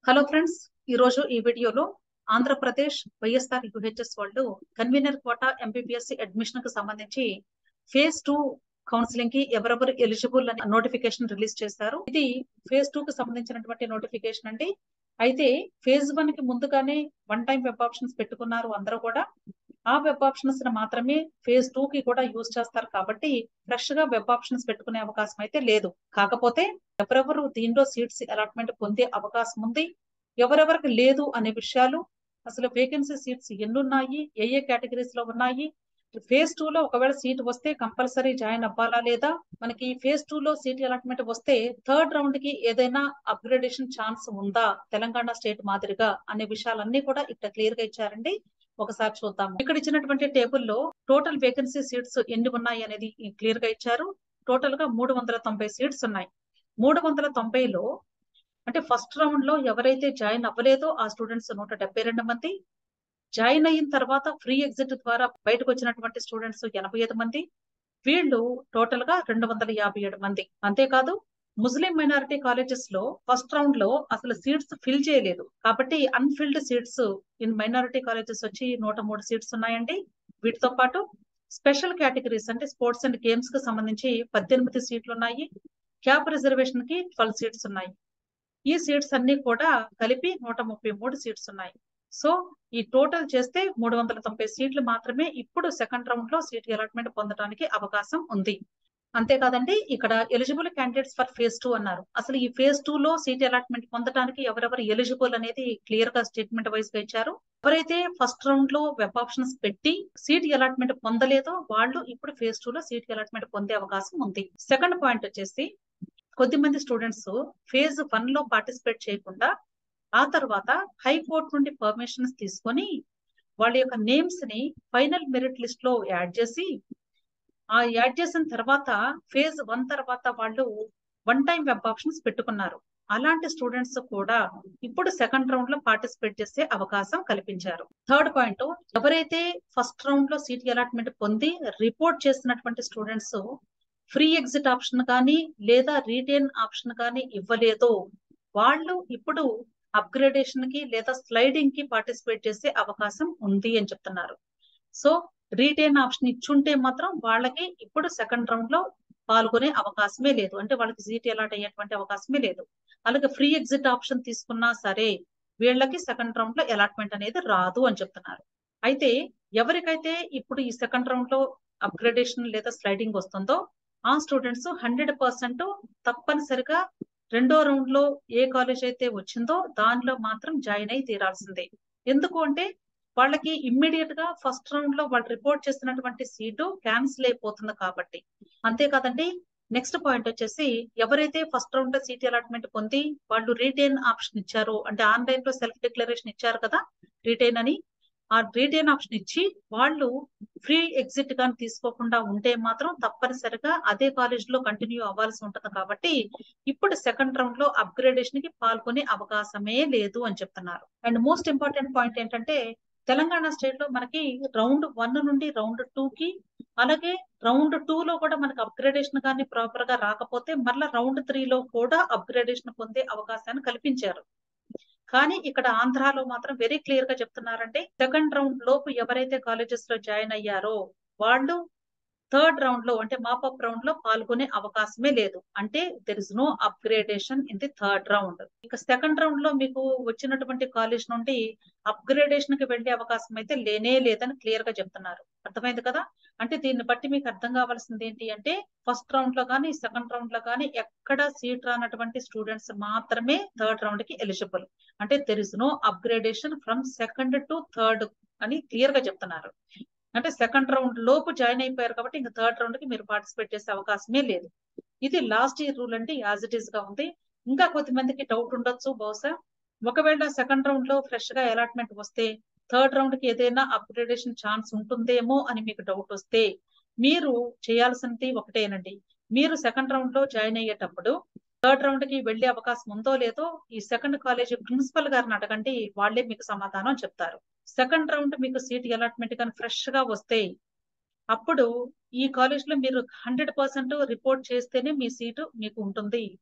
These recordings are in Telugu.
హలో ఫ్రెండ్స్ ఈ రోజు ఈ వీడియోలో ఆంధ్రప్రదేశ్ వైఎస్ఆర్ యుహెచ్ఎస్ వాళ్ళు కన్వీనర్ కోటా ఎంబీబీఎస్ అడ్మిషన్ కు సంబంధించి ఫేజ్ టూ కౌన్సిలింగ్ కి ఎవరెవరు ఎలిజిబుల్ అని నోటిఫికేషన్ రిలీజ్ చేశారు ఇది ఫేజ్ టూ కి సంబంధించినటువంటి నోటిఫికేషన్ అండి అయితే ఫేజ్ వన్ కి ముందుగానే వన్ టైం వెబ్ ఆప్షన్స్ పెట్టుకున్నారు అందరూ కూడా ఆ వెబ్ ఆప్షన్స్ మాత్రమే ఫేజ్ టూ కి కూడా యూజ్ చేస్తారు కాబట్టి ఫ్రెష్ గా వెబ్ ఆప్షన్స్ పెట్టుకునే అవకాశం అయితే లేదు కాకపోతే ఎవరెవరు దీంట్లో సీట్స్ అలాట్మెంట్ పొందే అవకాశం ఉంది ఎవరెవరికి లేదు అనే విషయాలు అసలు వేకెన్సీ సీట్స్ ఎన్ని ఉన్నాయి ఏ ఏ కేటగిరీస్ లో ఉన్నాయి ఫేజ్ టూ లో ఒకవేళ సీట్ వస్తే కంపల్సరీ జాయిన్ అవ్వాలా లేదా మనకి ఫేజ్ టూ లో సీట్ అలాట్మెంట్ వస్తే థర్డ్ రౌండ్ కి ఏదైనా అప్గ్రేడేషన్ ఛాన్స్ ఉందా తెలంగాణ స్టేట్ మాదిరిగా అనే విషయాలన్నీ కూడా ఇక్కడ క్లియర్ గా ఇచ్చారండి ఒకసారి చూద్దాం ఇక్కడ ఇచ్చినటువంటి టేబుల్లో టోటల్ వేకెన్సీ సీట్స్ ఎన్ని ఉన్నాయి అనేది క్లియర్ గా ఇచ్చారు టోటల్ గా మూడు వందల తొంభై సీట్స్ ఉన్నాయి మూడు వందల తొంభైలో అంటే ఫస్ట్ రౌండ్ లో ఎవరైతే జాయిన్ అవ్వలేదో ఆ స్టూడెంట్స్ నూట డెబ్బై రెండు మంది జాయిన్ అయిన తర్వాత ఫ్రీ ఎగ్జిట్ ద్వారా బయటకు వచ్చినటువంటి స్టూడెంట్స్ ఎనభై ఐదు మంది వీళ్ళు టోటల్ గా రెండు వందల యాభై ఏడు మంది అంతేకాదు ముస్లిం మైనారిటీ కాలేజెస్ లో ఫస్ట్ రౌండ్ లో అసలు సీట్స్ ఫిల్ చేయలేదు కాబట్టి unfilled seats in minority colleges వచ్చి నూట మూడు సీట్స్ ఉన్నాయండి వీటితో పాటు స్పెషల్ కేటగిరీస్ అంటే స్పోర్ట్స్ అండ్ గేమ్స్ కి సంబంధించి పద్దెనిమిది సీట్లు ఉన్నాయి క్యాప్ రిజర్వేషన్ కి ట్వెల్వ్ సీట్స్ ఉన్నాయి ఈ సీట్స్ అన్ని కూడా కలిపి నూట ముప్పై మూడు సీట్స్ ఉన్నాయి సో ఈ టోటల్ చేస్తే మూడు వందల తొంభై సీట్లు మాత్రమే ఇప్పుడు సెకండ్ రౌండ్ లో సీట్ అలాట్మెంట్ పొందడానికి అవకాశం ఉంది అంతేకాదండి ఇక్కడ eligible candidates for phase two అన్నారు అసలు ఈ ఫేజ్ టూ లో సీట్ అలాట్మెంట్ పొందడానికి ఎవరెవరు ఎలిజిబుల్ అనేది క్లియర్ గా స్టేట్మెంట్ వైజ్ గా ఇచ్చారు ఎవరైతే ఫస్ట్ రౌండ్ లో వెబ్ ఆప్షన్స్ పెట్టి సీట్ అలాట్మెంట్ పొందలేదో వాళ్ళు ఇప్పుడు ఫేజ్ టూ లో సీట్ అలాట్మెంట్ పొందే అవకాశం ఉంది సెకండ్ పాయింట్ వచ్చేసి కొద్దిమంది స్టూడెంట్స్ ఫేజ్ వన్ లో పార్టిసిపేట్ చేయకుండా ఆ తర్వాత హైకోర్టు నుండి పర్మిషన్స్ తీసుకొని వాళ్ళ యొక్క నేమ్స్ ని ఫైనల్ మెరిట్ లిస్ట్ లో యాడ్ చేసి ఆ యాడ్ చేసిన తర్వాత ఫేజ్ వన్ తర్వాత వాళ్ళు వన్ టైం వెబ్ ఆప్షన్స్ పెట్టుకున్నారు అలాంటి స్టూడెంట్స్ కూడా ఇప్పుడు సెకండ్ రౌండ్ లో పార్టిసిపేట్ చేసే అవకాశం కల్పించారు థర్డ్ పాయింట్ ఎవరైతే ఫస్ట్ రౌండ్ లో సీట్ అలాట్మెంట్ పొంది రిపోర్ట్ చేసినటువంటి స్టూడెంట్స్ ఫ్రీ ఎగ్జిట్ ఆప్షన్ కానీ లేదా రీటైన్ ఆప్షన్ కానీ ఇవ్వలేదో వాళ్ళు ఇప్పుడు అప్గ్రేడేషన్ కి లేదా స్లైడింగ్ కి పార్టిసిపేట్ చేసే అవకాశం ఉంది అని చెప్తున్నారు సో రీటైన్ ఆప్షన్ ఇచ్చుంటే మాత్రం వాళ్ళకి ఇప్పుడు సెకండ్ రౌండ్ లో పాల్గొనే అవకాశమే లేదు అంటే వాళ్ళకి సీట్ అలాట్ అయ్యేటువంటి అవకాశమే లేదు అలాగే ఫ్రీ ఎగ్జిట్ ఆప్షన్ తీసుకున్నా సరే వీళ్ళకి సెకండ్ రౌండ్ లో అలాట్మెంట్ అనేది రాదు అని చెప్తున్నారు అయితే ఎవరికైతే ఇప్పుడు ఈ సెకండ్ రౌండ్ లో అప్గ్రేడేషన్ లేదా స్లైడింగ్ వస్తుందో ఆ స్టూడెంట్స్ హండ్రెడ్ పర్సెంట్ తప్పనిసరిగా రెండో రౌండ్ లో ఏ కాలేజ్ అయితే వచ్చిందో దానిలో మాత్రం జాయిన్ అయి తీరాల్సిందే ఎందుకు అంటే వాళ్ళకి ఇమ్మీడియట్ గా ఫస్ట్ రౌండ్ లో వాళ్ళు రిపోర్ట్ చేసినటువంటి సీటు క్యాన్సిల్ అయిపోతుంది కాబట్టి అంతేకాదండి నెక్స్ట్ పాయింట్ వచ్చేసి ఎవరైతే ఫస్ట్ రౌండ్ లో సీట్ అలాట్మెంట్ పొంది వాళ్ళు రీటైన్ ఆప్షన్ ఇచ్చారో అంటే ఆన్లైన్ లో సెల్ఫ్ డిక్లరేషన్ ఇచ్చారు కదా రీటైన్ అని ఆ రీటైన్ ఆప్షన్ ఇచ్చి వాళ్ళు ఫ్రీ ఎగ్జిట్ కానీ తీసుకోకుండా ఉంటే మాత్రం తప్పనిసరిగా అదే కాలేజ్ లో కంటిన్యూ అవ్వాల్సి ఉంటుంది కాబట్టి ఇప్పుడు సెకండ్ రౌండ్ లో అప్గ్రేడేషన్ కి పాల్గొనే అవకాశమే లేదు అని చెప్తున్నారు అండ్ మోస్ట్ ఇంపార్టెంట్ పాయింట్ ఏంటంటే తెలంగాణ స్టేట్ లో మనకి రౌండ్ వన్ నుండి రౌండ్ టూ కి అలాగే రౌండ్ టూ లో కూడా మనకి అప్గ్రేడేషన్ కానీ ప్రాపర్ గా రాకపోతే మళ్ళీ రౌండ్ త్రీ లో కూడా అప్గ్రేడేషన్ పొందే అవకాశాన్ని కల్పించారు కానీ ఇక్కడ ఆంధ్రాలో మాత్రం వెరీ క్లియర్ గా చెప్తున్నారంటే సెకండ్ రౌండ్ లోపు ఎవరైతే కాలేజెస్ లో జాయిన్ అయ్యారో వాళ్ళు థర్డ్ రౌండ్ లో అంటే మాపప్ రౌండ్ లో పాల్గొనే అవకాశమే లేదు అంటే there is no upgradation in the third round ఇక సెకండ్ రౌండ్ లో మీకు వచ్చినటువంటి కాలేజ్ నుండి అప్గ్రేడేషన్ కి వెళ్లే అవకాశం అయితే లేనే లేదని క్లియర్ గా చెప్తున్నారు అర్థమైంది కదా అంటే దీన్ని బట్టి మీకు అర్థం కావాల్సింది ఏంటి అంటే ఫస్ట్ రౌండ్ లో కానీ సెకండ్ రౌండ్ లో కానీ ఎక్కడ సీట్ రానటువంటి స్టూడెంట్స్ మాత్రమే థర్డ్ రౌండ్ కి ఎలిజిబుల్ అంటే there is no upgradation from second to third అని క్లియర్ గా చెప్తున్నారు అంటే సెకండ్ రౌండ్ లోపు జాయిన్ అయిపోయారు కాబట్టి ఇంకా థర్డ్ రౌండ్ కి మీరు పార్టిసిపేట్ చేసే అవకాశమే లేదు ఇది లాస్ట్ ఇయర్ రూల్ అంటే యాజ్ ఇట్ ఈస్ గా ఉంది ఇంకా కొద్దిమందికి డౌట్ ఉండొచ్చు బహుశా ఒకవేళ సెకండ్ రౌండ్ లో ఫ్రెష్ గా అలాట్మెంట్ వస్తే థర్డ్ రౌండ్ కి ఏదైనా అప్గ్రేడేషన్ ఛాన్స్ ఉంటుందేమో అని మీకు డౌట్ వస్తే మీరు చేయాల్సింది ఒకటేనండి మీరు సెకండ్ రౌండ్ లో జాయిన్ అయ్యేటప్పుడు థర్డ్ రౌండ్ కి వెళ్లే అవకాశం ఉందో లేదో ఈ సెకండ్ కాలేజ్ ప్రిన్సిపల్ గారిని అడగండి వాళ్లే మీకు సమాధానం చెప్తారు సెకండ్ రౌండ్ మీకు సీట్ అలాట్మెంట్ కానీ ఫ్రెష్ గా వస్తే అప్పుడు ఈ కాలేజ్ లో మీరు హండ్రెడ్ పర్సెంట్ రిపోర్ట్ చేస్తేనే మీ సీటు మీకు ఉంటుంది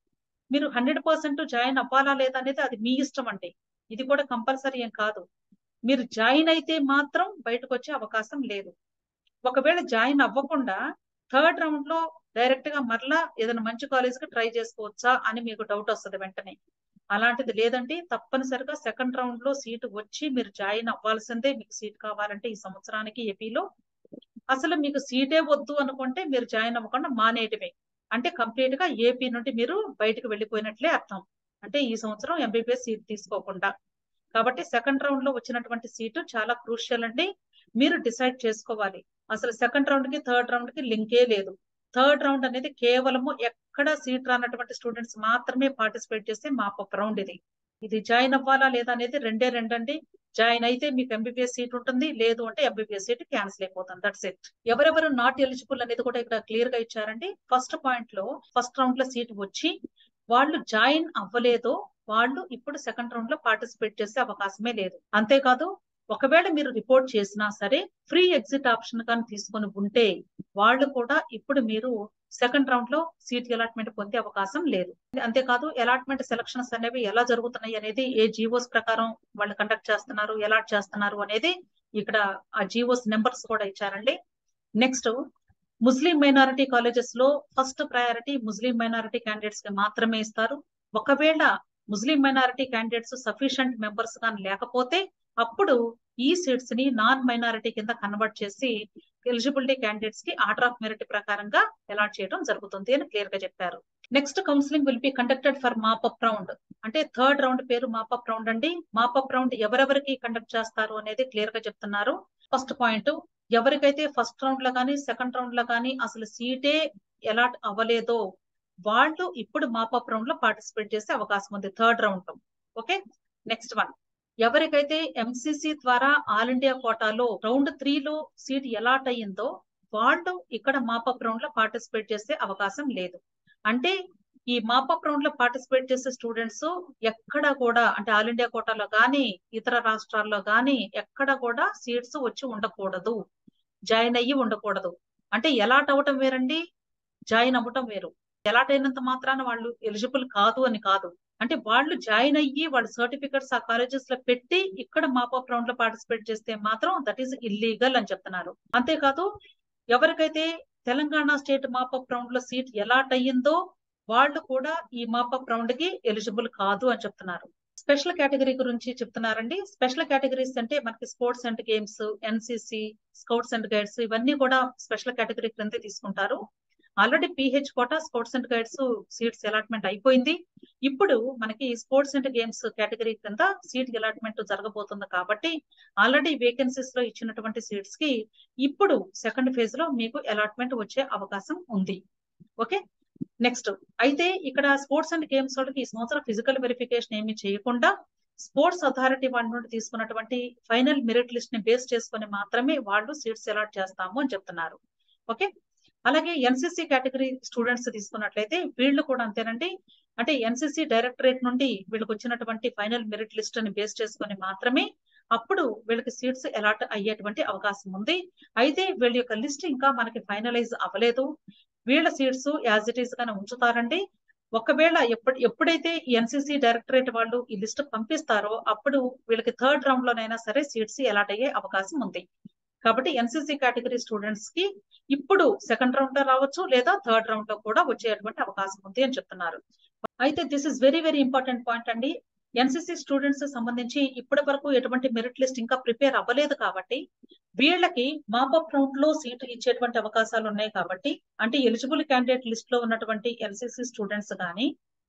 మీరు హండ్రెడ్ పర్సెంట్ జాయిన్ అవ్వాలా లేదా అనేది అది మీ ఇష్టం అండి ఇది కూడా కంపల్సరీ ఏం కాదు మీరు జాయిన్ అయితే మాత్రం బయటకు వచ్చే అవకాశం లేదు ఒకవేళ జాయిన్ అవ్వకుండా థర్డ్ రౌండ్ లో డైరెక్ట్ గా మరలా ఏదైనా మంచి కాలేజ్ కి ట్రై చేసుకోవచ్చా అని మీకు డౌట్ వస్తుంది వెంటనే అలాంటిది లేదండి తప్పనిసరిగా సెకండ్ రౌండ్ లో సీటు వచ్చి మీరు జాయిన్ అవ్వాల్సిందే మీకు సీట్ కావాలంటే ఈ సంవత్సరానికి ఏపీలో అసలు మీకు సీటే వద్దు అనుకుంటే మీరు జాయిన్ అవ్వకుండా మానేయటమే అంటే కంప్లీట్ గా ఏపీ నుండి మీరు బయటకు వెళ్ళిపోయినట్లే అర్థం అంటే ఈ సంవత్సరం ఎంబీబీఎస్ సీట్ తీసుకోకుండా కాబట్టి సెకండ్ రౌండ్ లో వచ్చినటువంటి సీటు చాలా క్రూషియల్ అండి మీరు డిసైడ్ చేసుకోవాలి అసలు సెకండ్ రౌండ్ కి థర్డ్ రౌండ్ కి లింకే లేదు థర్డ్ రౌండ్ అనేది కేవలము ఎక్కడ సీట్ రానటువంటి స్టూడెంట్స్ మాత్రమే పార్టిసిపేట్ చేస్తే మాపప్ రౌండ్ ఇది ఇది జాయిన్ అవ్వాలా లేదా అనేది రెండే రెండండి జాయిన్ అయితే మీకు ఎంబీబీఎస్ సీట్ ఉంటుంది లేదు అంటే ఎంబీబీఎస్ సీట్ క్యాన్సిల్ అయిపోతుంది దట్స్ ఇట్ ఎవరెవరు నాట్ ఎలిజిబుల్ అనేది కూడా ఇక్కడ క్లియర్ గా ఇచ్చారండి ఫస్ట్ పాయింట్ లో ఫస్ట్ రౌండ్ లో సీట్ వచ్చి వాళ్ళు జాయిన్ అవ్వలేదో వాళ్ళు ఇప్పుడు సెకండ్ రౌండ్ లో పార్టిసిపేట్ చేసే అవకాశమే లేదు అంతేకాదు ఒకవేళ మీరు రిపోర్ట్ చేసినా సరే ఫ్రీ ఎగ్జిట్ ఆప్షన్ కానీ తీసుకొని ఉంటే వాళ్ళు కూడా ఇప్పుడు మీరు సెకండ్ రౌండ్ లో సీట్ అలాట్మెంట్ పొందే అవకాశం లేదు అంతేకాదు అలాట్మెంట్ సెలక్షన్స్ అనేవి ఎలా జరుగుతున్నాయి అనేది ఏ జీవోస్ ప్రకారం వాళ్ళు కండక్ట్ చేస్తున్నారు ఎలాట్ చేస్తున్నారు అనేది ఇక్కడ ఆ జీవోస్ నెంబర్స్ కూడా ఇచ్చారండి నెక్స్ట్ ముస్లిం మైనారిటీ కాలేజెస్ లో first priority Muslim minority candidates కి మాత్రమే ఇస్తారు ఒకవేళ Muslim minority candidates sufficient members కానీ లేకపోతే అప్పుడు ఈ సీట్స్ ని నాన్ మైనారిటీ కింద కన్వర్ట్ చేసి ఎలిజిబిలిటీ క్యాండిడేట్స్ కి ఆర్డర్ ఆఫ్ మెరిట్ ప్రకారంగా అలాట్ చేయడం జరుగుతుంది అని క్లియర్ గా చెప్పారు next counselling will be conducted for mop up round అంటే థర్డ్ రౌండ్ పేరు మాపప్ రౌండ్ అండి మాపప్ రౌండ్ ఎవరెవరికి కండక్ట్ చేస్తారు అనేది క్లియర్ గా చెప్తున్నారు ఫస్ట్ పాయింట్ ఎవరికైతే ఫస్ట్ రౌండ్ లో కానీ సెకండ్ రౌండ్ లో కానీ అసలు సీటే అలాట్ అవ్వలేదో వాళ్ళు ఇప్పుడు మాపప్ రౌండ్ లో పార్టిసిపేట్ చేసే అవకాశం ఉంది థర్డ్ రౌండ్ లో ఓకే నెక్స్ట్ వన్ ఎవరికైతే ఎంసీసీ ద్వారా ఆల్ ఇండియా కోటాలో రౌండ్ త్రీ లో సీట్ అలాట్ అయ్యిందో వాళ్ళు ఇక్కడ మాపప్ రౌండ్ లో పార్టిసిపేట్ చేసే అవకాశం లేదు అంటే ఈ మాపప్ రౌండ్ లో పార్టిసిపేట్ చేసే స్టూడెంట్స్ ఎక్కడ కూడా అంటే ఆల్ ఇండియా కోటాలో గానీ ఇతర రాష్ట్రాల్లో గానీ ఎక్కడ కూడా సీట్స్ వచ్చి ఉండకూడదు జాయిన్ అయ్యి ఉండకూడదు అంటే ఎలాట్ అవ్వటం వేరండి జాయిన్ అవ్వటం వేరు ఎలాట్ అయినంత మాత్రాన వాళ్ళు ఎలిజిబుల్ కాదు అని కాదు అంటే వాళ్ళు జాయిన్ అయ్యి వాళ్ళ సర్టిఫికెట్స్ ఆ కాలేజెస్ లో పెట్టి ఇక్కడ మాపప్ రౌండ్ లో పార్టిసిపేట్ చేస్తే మాత్రం దట్ ఈస్ ఇల్లీగల్ అని చెప్తున్నారు అంతేకాదు ఎవరికైతే తెలంగాణ స్టేట్ మాపప్ రౌండ్ లో సీట్ ఎలాట్ అయ్యిందో వాళ్ళు కూడా ఈ మాపప్ రౌండ్ కి ఎలిజిబుల్ కాదు అని చెప్తున్నారు స్పెషల్ కేటగిరీ గురించి చెప్తున్నారండి స్పెషల్ కేటగిరీస్ అంటే మనకి sports and games NCC scouts and guides ఇవన్నీ కూడా స్పెషల్ కేటగిరీ క్రింద తీసుకుంటారు already PH quota sports and guides seats allotment అయిపోయింది ఇప్పుడు మనకి స్పోర్ట్స్ అండ్ గేమ్స్ కేటగిరీ కింద సీట్ అలాట్మెంట్ జరగబోతుంది కాబట్టి ఆల్రెడీ వేకెన్సీస్ లో ఇచ్చినటువంటి సీట్స్ కి ఇప్పుడు సెకండ్ ఫేజ్ లో మీకు అలాట్మెంట్ వచ్చే అవకాశం ఉంది ఓకే నెక్స్ట్ అయితే ఇక్కడ స్పోర్ట్స్ అండ్ గేమ్స్ వాళ్ళకి ఈ సంవత్సరం ఫిజికల్ వెరిఫికేషన్ ఏమి చేయకుండా స్పోర్ట్స్ అథారిటీ వాళ్ళ నుండి తీసుకున్నటువంటి ఫైనల్ మెరిట్ లిస్ట్ ని బేస్ చేసుకుని మాత్రమే వాళ్ళు సీట్స్ అలాట్ చేస్తాము అని చెప్తున్నారు ఓకే అలాగే ఎన్సిసి కేటగిరీ స్టూడెంట్స్ తీసుకున్నట్లయితే వీళ్ళు కూడా అంతేనండి అంటే ఎన్సిసి డైరెక్టరేట్ నుండి వీళ్ళకి వచ్చినటువంటి ఫైనల్ మెరిట్ లిస్ట్ ని బేస్ చేసుకుని మాత్రమే అప్పుడు వీళ్ళకి సీట్స్ అలాట్ అయ్యేటువంటి అవకాశం ఉంది అయితే వీళ్ళ యొక్క లిస్ట్ ఇంకా మనకి ఫైనలైజ్ అవ్వలేదు వీళ్ళ సీట్స్ యాజ్ ఇట్ ఈస్ గానే ఉంచుతారండి ఒకవేళ ఎప్పుడు ఎప్పుడైతే ఎన్సిసి డైరెక్టరేట్ వాళ్ళు ఈ లిస్ట్ పంపిస్తారో అప్పుడు వీళ్ళకి థర్డ్ రౌండ్ లోనైనా సరే సీట్స్ అలాట్ అయ్యే అవకాశం ఉంది కాబట్టి ఎన్సిసి కేటగిరీ స్టూడెంట్స్ కి ఇప్పుడు సెకండ్ రౌండ్ లో రావచ్చు లేదా థర్డ్ రౌండ్ లో కూడా వచ్చేటువంటి అవకాశం ఉంది అని చెప్తున్నారు అయితే this is very very important point అండి ఎన్సిసి స్టూడెంట్స్ సంబంధించి ఇప్పటి వరకు ఎటువంటి మెరిట్ లిస్ట్ ఇంకా ప్రిపేర్ అవ్వలేదు కాబట్టి వీళ్ళకి మాపప్ రౌండ్ లో సీటు ఇచ్చేటువంటి అవకాశాలు ఉన్నాయి కాబట్టి అంటే ఎలిజిబుల్ క్యాండిడేట్ లిస్ట్ లో ఉన్నటువంటి ఎన్సిసి స్టూడెంట్స్ కానీ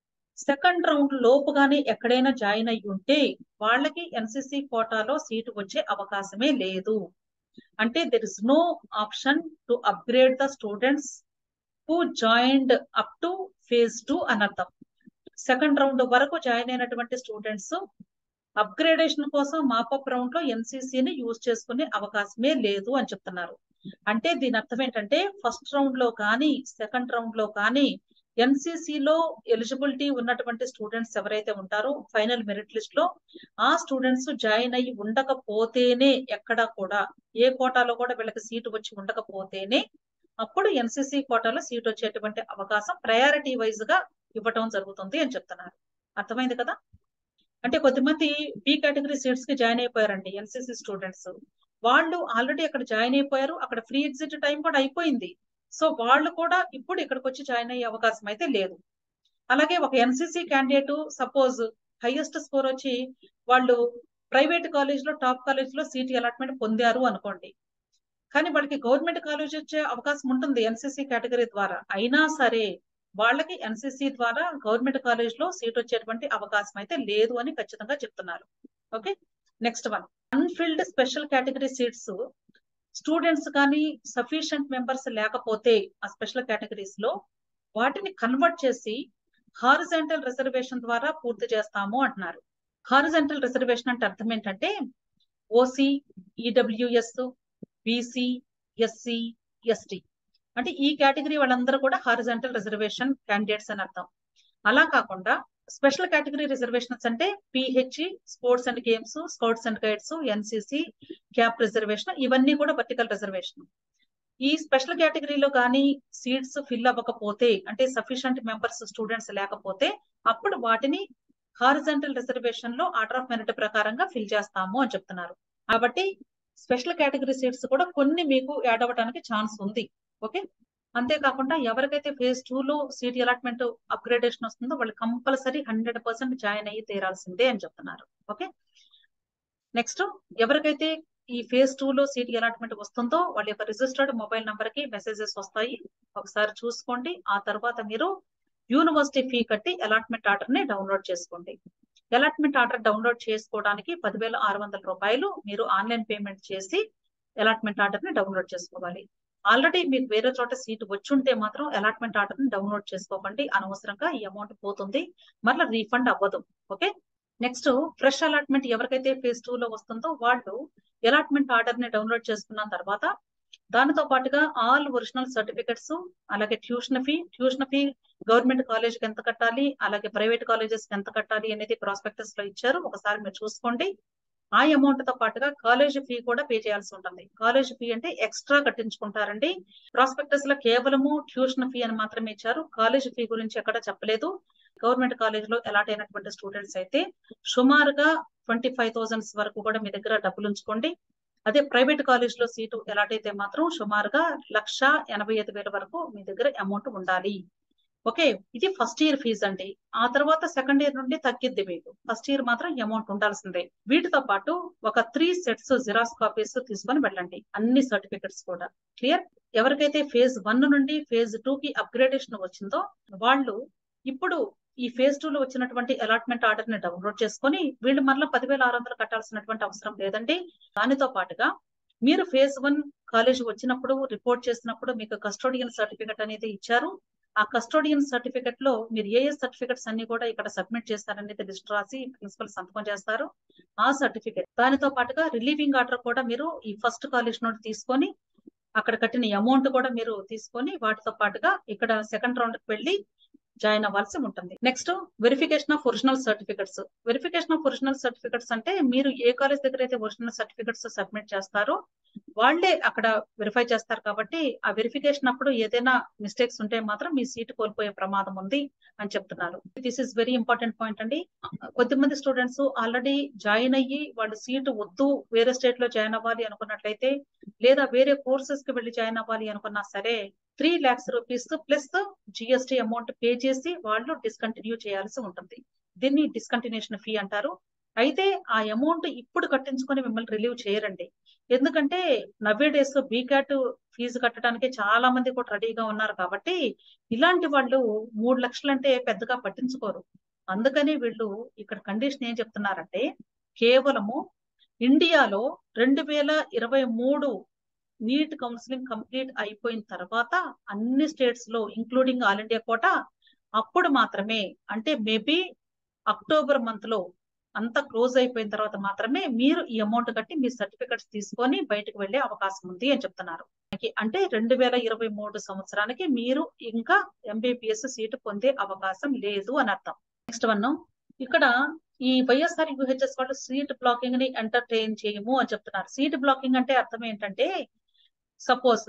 సెకండ్ రౌండ్ లోపు గానీ ఎక్కడైనా జాయిన్ అయ్యి ఉంటే వాళ్ళకి ఎన్సిసి కోటాలో సీటు వచ్చే అవకాశమే లేదు అంటే there is no option to upgrade the students who joined up to phase two అని అర్థం సెకండ్ రౌండ్ వరకు జాయిన్ అయినటువంటి స్టూడెంట్స్ అప్గ్రేడేషన్ కోసం మాపప్ రౌండ్ లో ఎన్సీసీని యూజ్ చేసుకునే అవకాశమే లేదు అని చెప్తున్నారు అంటే దీని అర్థం ఏంటంటే ఫస్ట్ రౌండ్ లో కానీ సెకండ్ రౌండ్ లో కానీ ఎన్సీసీలో ఎలిజిబిలిటీ ఉన్నటువంటి స్టూడెంట్స్ ఎవరైతే ఉంటారో ఫైనల్ మెరిట్ లిస్ట్ లో ఆ స్టూడెంట్స్ జాయిన్ అయ్యి ఉండకపోతేనే ఎక్కడ కూడా ఏ కోటాలో కూడా వీళ్ళకి సీటు వచ్చి ఉండకపోతేనే అప్పుడు ఎన్సీసీ కోటాలో సీట్ వచ్చేటువంటి అవకాశం ప్రయారిటీ వైజ్ గా ఇవ్వటం జరుగుతుంది అని చెప్తున్నారు అర్థమైంది కదా అంటే కొద్దిమంది బి కేటగిరీ సీట్స్ కి జాయిన్ అయిపోయారండి ఎన్సీసీ స్టూడెంట్స్ వాళ్ళు ఆల్రెడీ అక్కడ జాయిన్ అయిపోయారు అక్కడ ఫ్రీ ఎగ్జిట్ టైం కూడా అయిపోయింది సో వాళ్ళు కూడా ఇప్పుడు ఇక్కడికి వచ్చి జాయిన్ అయ్యే అవకాశం అయితే లేదు అలాగే ఒక NCC candidate suppose highest score వచ్చి వాళ్ళు ప్రైవేట్ కాలేజ్ లో టాప్ కాలేజ్ లో సీట్ అలాట్మెంట్ పొందారు అనుకోండి కానీ వాళ్ళకి గవర్నమెంట్ కాలేజ్ వచ్చే అవకాశం ఉంటుంది ఎన్సీసీ కేటగిరీ ద్వారా అయినా సరే వాళ్ళకి ఎన్సీసీ ద్వారా గవర్నమెంట్ కాలేజ్ లో సీట్ వచ్చేటువంటి అవకాశం అయితే లేదు అని ఖచ్చితంగా చెప్తున్నారు okay next one unfilled special category seats students కానీ సఫిషియంట్ మెంబర్స్ లేకపోతే ఆ స్పెషల్ కేటగిరీస్ లో వాటిని కన్వర్ట్ చేసి హారిజెంటల్ రిజర్వేషన్ ద్వారా పూర్తి చేస్తాము అంటున్నారు హారిజెంటల్ రిజర్వేషన్ అంటే అర్థం ఏంటంటే OC EWS BC SC ST అంటే ఈ కేటగిరీ వాళ్ళందరూ కూడా హారిజెంటల్ రిజర్వేషన్ క్యాండిడేట్స్ అని అర్థం అలా కాకుండా స్పెషల్ కేటగిరీ రిజర్వేషన్స్ అంటే PH sports and games scouts and guides NCC cap reservation ఇవన్నీ కూడా వర్టికల్ రిజర్వేషన్ ఈ స్పెషల్ కేటగిరీలో కానీ సీట్స్ ఫిల్ అవ్వకపోతే అంటే సఫిషియంట్ మెంబర్స్ స్టూడెంట్స్ లేకపోతే అప్పుడు వాటిని హారిజెంటల్ రిజర్వేషన్ లో ఆర్డర్ ఆఫ్ మెరిట్ ప్రకారంగా ఫిల్ చేస్తాము అని చెప్తున్నారు కాబట్టి స్పెషల్ కేటగిరీ సీట్స్ కూడా కొన్ని మీకు యాడ్ అవ్వడానికి ఛాన్స్ ఉంది ఓకే అంతేకాకుండా ఎవరికైతే ఫేజ్ టూ లో సీట్ అలాట్మెంట్ అప్గ్రేడేషన్ వస్తుందో వాళ్ళు కంపల్సరీ హండ్రెడ్ పర్సెంట్ జాయిన్ అయ్యి తీరాల్సిందే అని చెప్తున్నారు ఓకే నెక్స్ట్ ఎవరికైతే ఈ ఫేజ్ టూ లో సీట్ అలాట్మెంట్ వస్తుందో వాళ్ళ యొక్క రిజిస్టర్డ్ మొబైల్ నంబర్ కి మెసేజెస్ వస్తాయి ఒకసారి చూసుకోండి ఆ తర్వాత మీరు యూనివర్సిటీ ఫీ కట్టి అలాట్మెంట్ ఆర్డర్ ని డౌన్లోడ్ చేసుకోండి అలాట్మెంట్ ఆర్డర్ డౌన్లోడ్ చేసుకోవడానికి పదివేల ఆరు వందల రూపాయలు మీరు ఆన్లైన్ పేమెంట్ చేసి అలాట్మెంట్ ఆర్డర్ ని డౌన్లోడ్ చేసుకోవాలి ఆల్రెడీ మీకు వేరే చోట సీట్ వచ్చుంటే మాత్రం అలాట్మెంట్ ఆర్డర్ ని డౌన్లోడ్ చేసుకోకండి అనవసరంగా ఈ అమౌంట్ పోతుంది మళ్ళీ రీఫండ్ అవ్వదు ఓకే నెక్స్ట్ ఫ్రెష్ అలాట్మెంట్ ఎవరికైతే ఫేజ్ టూ లో వస్తుందో వాళ్ళు అలాట్మెంట్ ఆర్డర్ ని డౌన్లోడ్ చేసుకున్న తర్వాత దానితో పాటుగా ఆల్ ఒరిజినల్ సర్టిఫికెట్స్ అలాగే tuition fee tuition fee government college కి ఎంత కట్టాలి అలాగే ప్రైవేట్ కాలేజెస్ కి ఎంత కట్టాలి అనేది ప్రాస్పెక్టస్ లో ఇచ్చారు ఒకసారి మీరు చూసుకోండి ఆ అమౌంట్ తో పాటుగా కాలేజ్ ఫీ కూడా పే చేయాల్సి ఉంటుంది కాలేజ్ ఫీ అంటే ఎక్స్ట్రా కట్టించుకుంటారండి ప్రాస్పెక్టస్ లో కేవలము ట్యూషన్ ఫీ అని మాత్రమే ఇచ్చారు కాలేజ్ ఫీ గురించి ఎక్కడ చెప్పలేదు గవర్నమెంట్ కాలేజ్ లో అలాట్ అయినటువంటి స్టూడెంట్స్ అయితే సుమారుగా ట్వంటీ ఫైవ్ థౌసండ్స్ వరకు కూడా మీ దగ్గర డబ్బులు ఉంచుకోండి అదే ప్రైవేట్ కాలేజ్ లో సీటు ఎలాట్ అయితే మాత్రం సుమారుగా లక్ష ఎనభై ఐదు వేల వరకు మీ దగ్గర అమౌంట్ ఉండాలి ఓకే ఇది ఫస్ట్ ఇయర్ ఫీజు అండి ఆ తర్వాత సెకండ్ ఇయర్ నుండి తగ్గిద్ది మీకు ఫస్ట్ ఇయర్ మాత్రం అమౌంట్ ఉండాల్సిందే వీటితో పాటు ఒక త్రీ సెట్స్ జిరాక్స్ కాపీస్ తీసుకొని వెళ్ళండి అన్ని సర్టిఫికెట్స్ కూడా క్లియర్ ఎవరికైతే ఫేజ్ వన్ నుండి ఫేజ్ టూ కి అప్గ్రేడేషన్ వచ్చిందో వాళ్ళు ఇప్పుడు ఈ ఫేజ్ టూ లో వచ్చినటువంటి అలాట్మెంట్ ఆర్డర్ ని డౌన్లోడ్ చేసుకొని వీళ్ళు మరలా పదివేల ఆరు వందలు కట్టాల్సినటువంటి అవసరం లేదండి దానితో పాటుగా మీరు ఫేజ్ వన్ కాలేజ్ వచ్చినప్పుడు రిపోర్ట్ చేసినప్పుడు మీకు కస్టోడియన్ సర్టిఫికెట్ అనేది ఇచ్చారు ఆ కస్టోడియన్ సర్టిఫికెట్ లో మీరు ఏ ఏ సర్టిఫికెట్స్ అన్ని కూడా ఇక్కడ సబ్మిట్ చేస్తారనేది లిస్ట్ రాసి ప్రిన్సిపల్ సంతకం చేస్తారు ఆ సర్టిఫికెట్ దానితో పాటుగా రిలీవింగ్ ఆర్డర్ కూడా మీరు ఈ ఫస్ట్ కాలేజ్ నుండి తీసుకొని అక్కడ కట్టిన అమౌంట్ కూడా మీరు తీసుకొని వాటితో పాటుగా ఇక్కడ సెకండ్ రౌండ్ కి వెళ్ళి జాయిన్ అవ్వాల్సి ఉంటుంది next verification of original certificates verification of original certificates అంటే మీరు ఏ కాలేజ్ దగ్గర అయితే ఒరిజినల్ సర్టిఫికెట్స్ సబ్మిట్ చేస్తారో వాళ్ళే అక్కడ వెరిఫై చేస్తారు కాబట్టి ఆ వెరిఫికేషన్ అప్పుడు ఏదైనా మిస్టేక్స్ ఉంటే మాత్రం మీ సీట్ కోల్పోయే ప్రమాదం ఉంది అని చెప్తున్నారు this is very important point అండి కొద్దిమంది స్టూడెంట్స్ ఆల్రెడీ జాయిన్ అయ్యి వాళ్ళు సీట్ వద్దు వేరే స్టేట్ లో జాయిన్ అవ్వాలి అనుకున్నట్లయితే లేదా వేరే కోర్సెస్ కి వెళ్ళి జాయిన్ అవ్వాలి అనుకున్నా సరే three lakhs rupees plus GST amount pay చేసి వాళ్ళు డిస్కంటిన్యూ చేయాల్సి ఉంటుంది దీన్ని డిస్కంటిన్యూషన్ ఫీ అంటారు అయితే ఆ అమౌంట్ ఇప్పుడు కట్టించుకొని మిమ్మల్ని రిలీవ్ చేయరండి ఎందుకంటే నవ్వే డేస్ బీకాట్ ఫీజు కట్టడానికి చాలా మంది కూడా రెడీగా ఉన్నారు కాబట్టి ఇలాంటి వాళ్ళు మూడు లక్షలు అంటే పెద్దగా పట్టించుకోరు అందుకని వీళ్ళు ఇక్కడ కండిషన్ ఏం చెప్తున్నారంటే కేవలము ఇండియాలో రెండు వేల ఇరవై మూడు నీట్ కౌన్సిలింగ్ కంప్లీట్ అయిపోయిన తర్వాత అన్ని స్టేట్స్ లో ఇంక్లూడింగ్ ఆల్ ఇండియా కోట అప్పుడు మాత్రమే అంటే మేబీ అక్టోబర్ మంత్ లో అంతా క్లోజ్ అయిపోయిన తర్వాత మాత్రమే మీరు ఈ అమౌంట్ కట్టి మీ సర్టిఫికెట్స్ తీసుకొని బయటకు వెళ్లే అవకాశం ఉంది అని చెప్తున్నారు అంటే రెండు వేల ఇరవై మూడు సంవత్సరానికి మీరు ఇంకా ఎంబీబీఎస్ సీటు పొందే అవకాశం లేదు అని అర్థం నెక్స్ట్ వన్ ఇక్కడ ఈ వైఎస్ఆర్ యూహెచ్ఎస్ వాళ్ళు సీట్ బ్లాకింగ్ ని ఎంటర్టైన్ చేయము అని చెప్తున్నారు సీట్ బ్లాకింగ్ అంటే అర్థం ఏంటంటే సపోజ్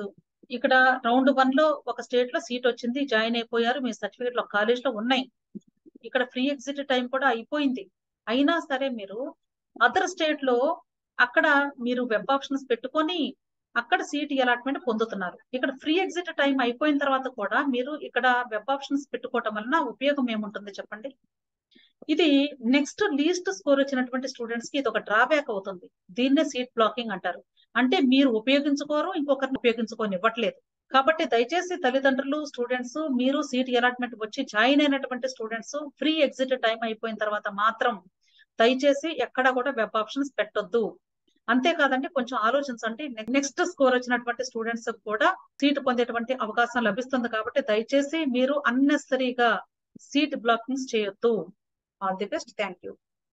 ఇక్కడ రౌండ్ వన్ లో ఒక స్టేట్ లో సీట్ వచ్చింది జాయిన్ అయిపోయారు మీ సర్టిఫికేట్ లో కాలేజ్ లో ఉన్నాయి ఇక్కడ ఫ్రీ ఎగ్జిట్ టైం కూడా అయిపోయింది అయినా సరే మీరు అదర్ స్టేట్ లో అక్కడ మీరు వెబ్ ఆప్షన్స్ పెట్టుకొని అక్కడ సీట్ అలాట్మెంట్ పొందుతున్నారు ఇక్కడ ఫ్రీ ఎగ్జిట్ టైం అయిపోయిన తర్వాత కూడా మీరు ఇక్కడ వెబ్ ఆప్షన్స్ పెట్టుకోవటం వలన ఉపయోగం ఏముంటుంది చెప్పండి ఇది నెక్స్ట్ లీస్ట్ స్కోర్ వచ్చినటువంటి స్టూడెంట్స్ కి ఇది ఒక డ్రాబ్యాక్ అవుతుంది దీన్నే సీట్ బ్లాకింగ్ అంటారు అంటే మీరు ఉపయోగించుకోరు ఇంకొకరిని ఉపయోగించుకొని ఇవ్వట్లేదు కాబట్టి దయచేసి తల్లిదండ్రులు స్టూడెంట్స్ మీరు సీట్ అలాట్మెంట్ వచ్చి జాయిన్ అయినటువంటి స్టూడెంట్స్ ఫ్రీ ఎగ్జిట్ టైం అయిపోయిన తర్వాత మాత్రం దయచేసి ఎక్కడ కూడా వెబ్ ఆప్షన్స్ పెట్టొద్దు అంతేకాదండి కొంచెం ఆలోచించండి నెక్స్ట్ స్కోర్ వచ్చినటువంటి స్టూడెంట్స్ కూడా సీట్ పొందేటువంటి అవకాశం లభిస్తుంది కాబట్టి దయచేసి మీరు అన్నెసరీగా సీట్ బ్లాకింగ్స్ చేయొద్దు all the best thank you